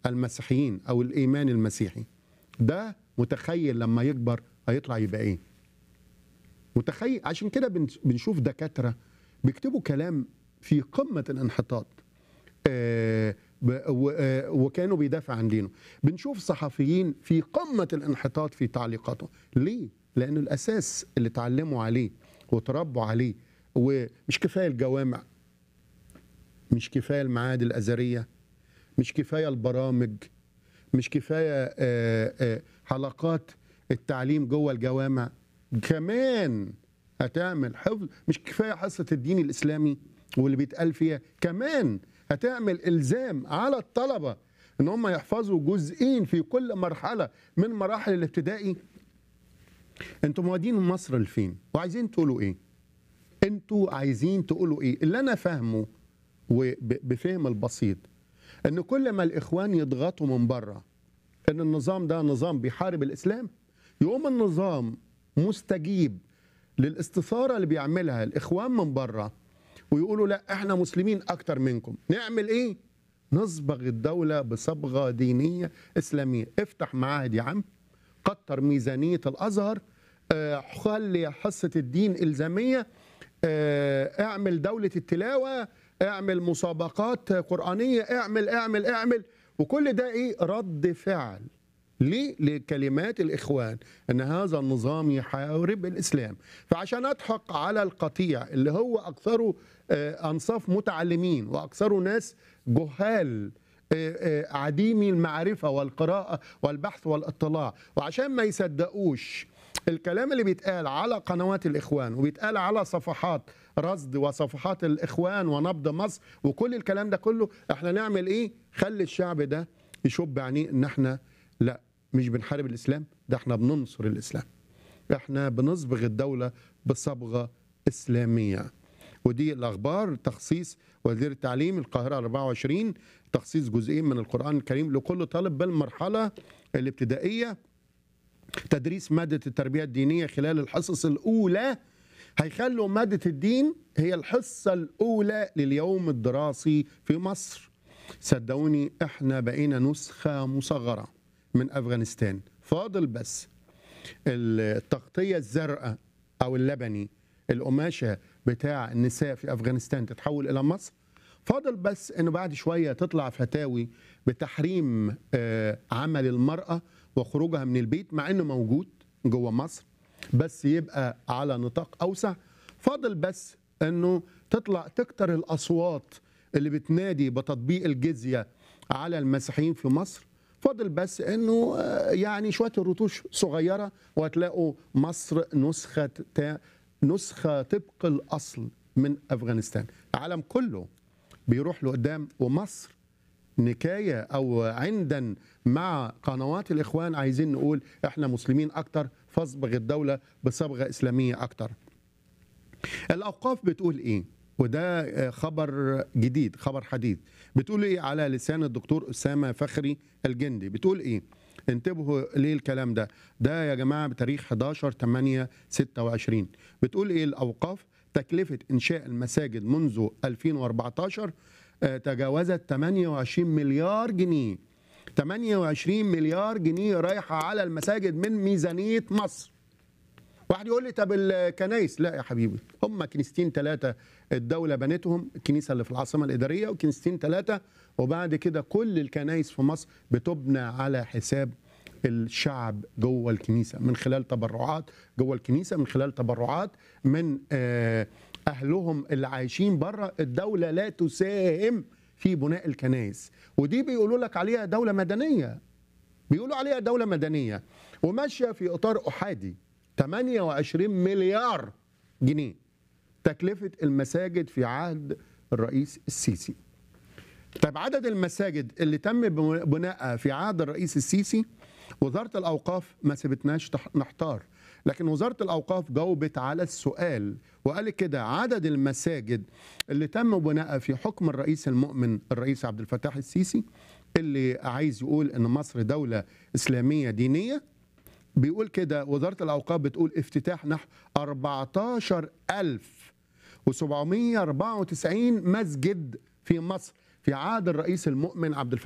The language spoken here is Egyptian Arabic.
المسيحيين او الايمان المسيحي ده متخيل لما يكبر هيطلع يبقى ايه متخيل عشان كده بنش- بنشوف دكاتره بيكتبوا كلام في قمه الانحطاط آه، ب- و- آه، وكانوا بيدافع عن دينه بنشوف صحفيين في قمه الانحطاط في تعليقاتهم ليه لان الاساس اللي اتعلموا عليه وتربوا عليه ومش كفايه الجوامع مش كفايه المعاهد الازهريه مش كفايه البرامج مش كفايه آه، آه، حلقات التعليم جوه الجوامع كمان هتعمل حفظ مش كفايه حصه الدين الاسلامي واللي بيتقال فيها كمان هتعمل الزام على الطلبه ان هم يحفظوا جزئين في كل مرحله من مراحل الابتدائي انتوا موادين مصر لفين وعايزين تقولوا ايه انتوا عايزين تقولوا ايه اللي انا فاهمه وبفهم البسيط ان كل ما الاخوان يضغطوا من بره ان النظام ده نظام بيحارب الاسلام يقوم النظام مستجيب للاستثاره اللي بيعملها الاخوان من بره ويقولوا لا احنا مسلمين اكتر منكم نعمل ايه نصبغ الدوله بصبغه دينيه اسلاميه افتح معاهد يا عم كتر ميزانيه الازهر آه، خلي حصه الدين الزاميه آه، اعمل دوله التلاوه اعمل مسابقات قرانيه اعمل اعمل اعمل وكل ده ايه رد فعل ليه؟ لكلمات الإخوان أن هذا النظام يحارب الإسلام فعشان أضحك على القطيع اللي هو أكثره آه، أنصاف متعلمين وأكثره ناس جهال آه، آه، عديمي المعرفة والقراءة والبحث والاطلاع وعشان ما يصدقوش الكلام اللي بيتقال على قنوات الإخوان وبيتقال على صفحات رصد وصفحات الإخوان ونبض مصر وكل الكلام ده كله احنا نعمل ايه خلي الشعب ده يشوف بعينيه ان احنا لا مش بنحارب الاسلام ده احنا بننصر الاسلام احنا بنصبغ الدوله بصبغه اسلاميه ودي الاخبار تخصيص وزير التعليم القاهره 24 تخصيص جزئين من القران الكريم لكل طالب بالمرحله الابتدائيه تدريس ماده التربيه الدينيه خلال الحصص الاولى هيخلوا ماده الدين هي الحصه الاولى لليوم الدراسي في مصر صدقوني احنا بقينا نسخه مصغره من افغانستان فاضل بس التغطيه الزرقاء او اللبني القماشه بتاع النساء في افغانستان تتحول الى مصر فاضل بس انه بعد شويه تطلع فتاوي بتحريم آه، عمل المراه وخروجها من البيت مع انه موجود جوه مصر بس يبقى على نطاق اوسع فاضل بس انه تطلع تكتر الاصوات اللي بتنادي بتطبيق الجزيه على المسيحيين في مصر فاضل بس انه آه، يعني شويه الرتوش صغيره وهتلاقوا مصر نسخه تا- نسخه طبق الاصل من افغانستان العالم كله بيروح لقدام ومصر نكايه او عندا مع قنوات الاخوان عايزين نقول احنا مسلمين اكتر فاصبغ الدوله بصبغه اسلاميه اكتر الاوقاف بتقول ايه وده آه، خبر جديد خبر حديث بتقول ايه على لسان الدكتور اسامه فخري الجندي بتقول ايه انتبهوا ليه الكلام ده ده يا جماعه بتاريخ 11 8 26 بتقول ايه الاوقاف تكلفه انشاء المساجد منذ 2014 آه، تجاوزت 28 مليار جنيه 28 مليار جنيه رايحه على المساجد من ميزانيه مصر واحد يقول لي طب الكنايس لا يا حبيبي هم كنيستين ثلاثة الدولة بنتهم الكنيسة اللي في العاصمة الإدارية وكنيستين ثلاثة وبعد كده كل الكنايس في مصر بتبنى على حساب الشعب جوه الكنيسة من خلال تبرعات جوه الكنيسة من خلال تبرعات من آه، أهلهم اللي عايشين بره الدولة لا تساهم في بناء الكنائس ودي بيقولوا لك عليها دولة مدنية بيقولوا عليها دولة مدنية وماشية في إطار أحادي 28 مليار جنيه تكلفة المساجد في عهد الرئيس السيسي طيب عدد المساجد اللي تم بنائها في عهد الرئيس السيسي وزارة الأوقاف ما سبتناش تح- نحتار لكن وزارة الأوقاف جاوبت على السؤال وقالت كده عدد المساجد اللي تم بنائها في حكم الرئيس المؤمن الرئيس عبد الفتاح السيسي اللي عايز يقول ان مصر دولة إسلامية دينية بيقول كده وزارة الأوقاف بتقول افتتاح نحو 14794 مسجد في مصر في عهد الرئيس المؤمن عبد الفتاح